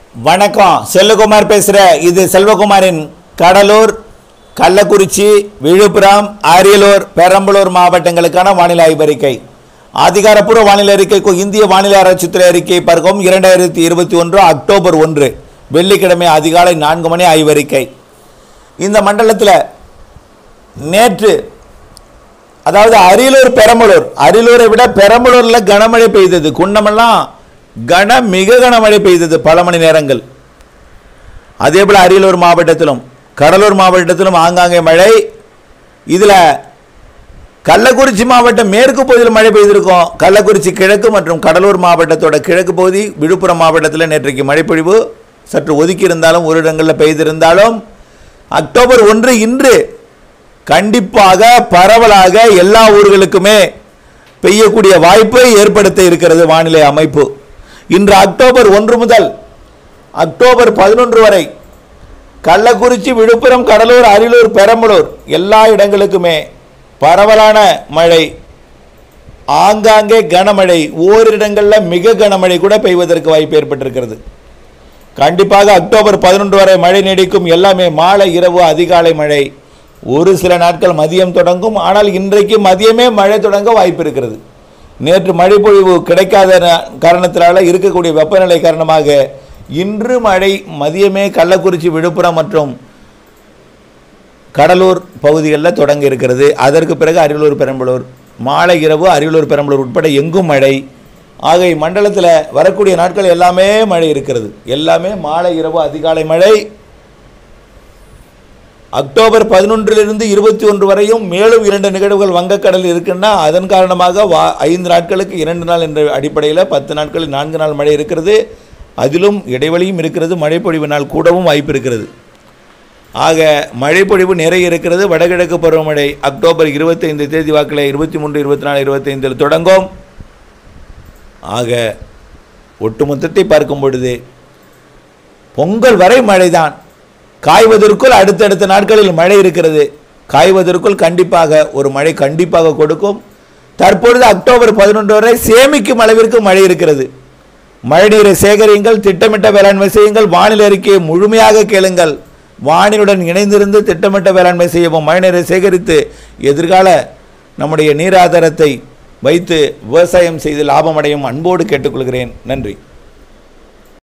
வணக்கம் செல்வகுமார் பேசுகிறேன் இது செல்வகுமாரின் கடலூர் கள்ளக்குறிச்சி விழுப்புரம் அரியலூர் பெரம்பலூர் மாவட்டங்களுக்கான வானிலை ஆய்வறிக்கை அதிகாரப்பூர்வ வானிலை அறிக்கைக்கு இந்திய வானிலை ஆராய்ச்சித்துறை அறிக்கை பருவம் இரண்டாயிரத்தி இருபத்தி ஒன்று அக்டோபர் ஒன்று வெள்ளிக்கிழமை அதிகாலை நான்கு மணி ஆய்வறிக்கை இந்த மண்டலத்தில் நேற்று அதாவது அரியலூர் பெரம்பலூர் அரியலூரை விட பெரம்பலூரில் கனமழை பெய்தது குன்னமெல்லாம் கன மிக கனமழை பெய்தது பல மணி நேரங்கள் அதே போல் அரியலூர் மாவட்டத்திலும் கடலூர் மாவட்டத்திலும் ஆங்காங்கே மழை இதில் கள்ளக்குறிச்சி மாவட்டம் மேற்கு பகுதியில் மழை பெய்திருக்கும் கள்ளக்குறிச்சி கிழக்கு மற்றும் கடலூர் மாவட்டத்தோட கிழக்கு பகுதி விழுப்புரம் மாவட்டத்தில் நேற்றைக்கு மழைப்பொழிவு சற்று ஒதுக்கி இருந்தாலும் ஒரு இடங்களில் பெய்திருந்தாலும் அக்டோபர் ஒன்று இன்று கண்டிப்பாக பரவலாக எல்லா ஊர்களுக்குமே பெய்யக்கூடிய வாய்ப்பை ஏற்படுத்த இருக்கிறது வானிலை அமைப்பு இன்று அக்டோபர் ஒன்று முதல் அக்டோபர் பதினொன்று வரை கள்ளக்குறிச்சி விழுப்புரம் கடலூர் அரியலூர் பெரம்பலூர் எல்லா இடங்களுக்குமே பரவலான மழை ஆங்காங்கே கனமழை ஓரிரு இடங்களில் மிக கனமழை கூட பெய்வதற்கு வாய்ப்பு ஏற்பட்டிருக்கிறது கண்டிப்பாக அக்டோபர் பதினொன்று வரை மழை நீடிக்கும் எல்லாமே மாலை இரவு அதிகாலை மழை ஒரு சில நாட்கள் மதியம் தொடங்கும் ஆனால் இன்றைக்கு மதியமே மழை தொடங்க வாய்ப்பு இருக்கிறது நேற்று மழைப்பொழிவு கிடைக்காத ந- காரணத்தினால இருக்கக்கூடிய வெப்பநிலை காரணமாக இன்று மழை மதியமே கள்ளக்குறிச்சி விழுப்புரம் மற்றும் கடலூர் பகுதிகளில் தொடங்க இருக்கிறது அதற்கு பிறகு அரியலூர் பெரம்பலூர் மாலை இரவு அரியலூர் பெரம்பலூர் உட்பட எங்கும் மழை ஆக மண்டலத்தில் வரக்கூடிய நாட்கள் எல்லாமே மழை இருக்கிறது எல்லாமே மாலை இரவு அதிகாலை மழை அக்டோபர் பதினொன்றிலிருந்து இருபத்தி ஒன்று வரையும் மேலும் இரண்டு நிகழ்வுகள் வங்கக்கடலில் இருக்குன்னா அதன் காரணமாக வா ஐந்து நாட்களுக்கு இரண்டு நாள் என்ற அடிப்படையில் பத்து நாட்களில் நான்கு நாள் மழை இருக்கிறது அதிலும் இடைவெளியும் இருக்கிறது மழைப்பொழிவு நாள் கூடவும் வாய்ப்பு இருக்கிறது ஆக மழைப்பொழிவு நிறைய இருக்கிறது வடகிழக்கு பருவமழை அக்டோபர் இருபத்தைந்து தேதி வாக்கில் இருபத்தி மூன்று இருபத்தி நாலு இருபத்தைந்தில் தொடங்கும் ஆக ஒட்டுமொத்தத்தை பார்க்கும் பொழுது பொங்கல் வரை மழைதான் காய்வதற்குள் அடுத்தடுத்த நாட்களில் மழை இருக்கிறது காய்வதற்குள் கண்டிப்பாக ஒரு மழை கண்டிப்பாக கொடுக்கும் தற்பொழுது அக்டோபர் பதினொன்று வரை சேமிக்கும் அளவிற்கு மழை இருக்கிறது மழைநீரை சேகரியுங்கள் திட்டமிட்ட வேளாண்மை செய்யுங்கள் வானிலை அறிக்கையை முழுமையாக கேளுங்கள் வானிலுடன் இணைந்திருந்து திட்டமிட்ட வேளாண்மை செய்யவும் மழைநீரை சேகரித்து எதிர்கால நம்முடைய நீர் ஆதாரத்தை வைத்து விவசாயம் செய்து லாபமடையும் அன்போடு கேட்டுக்கொள்கிறேன் நன்றி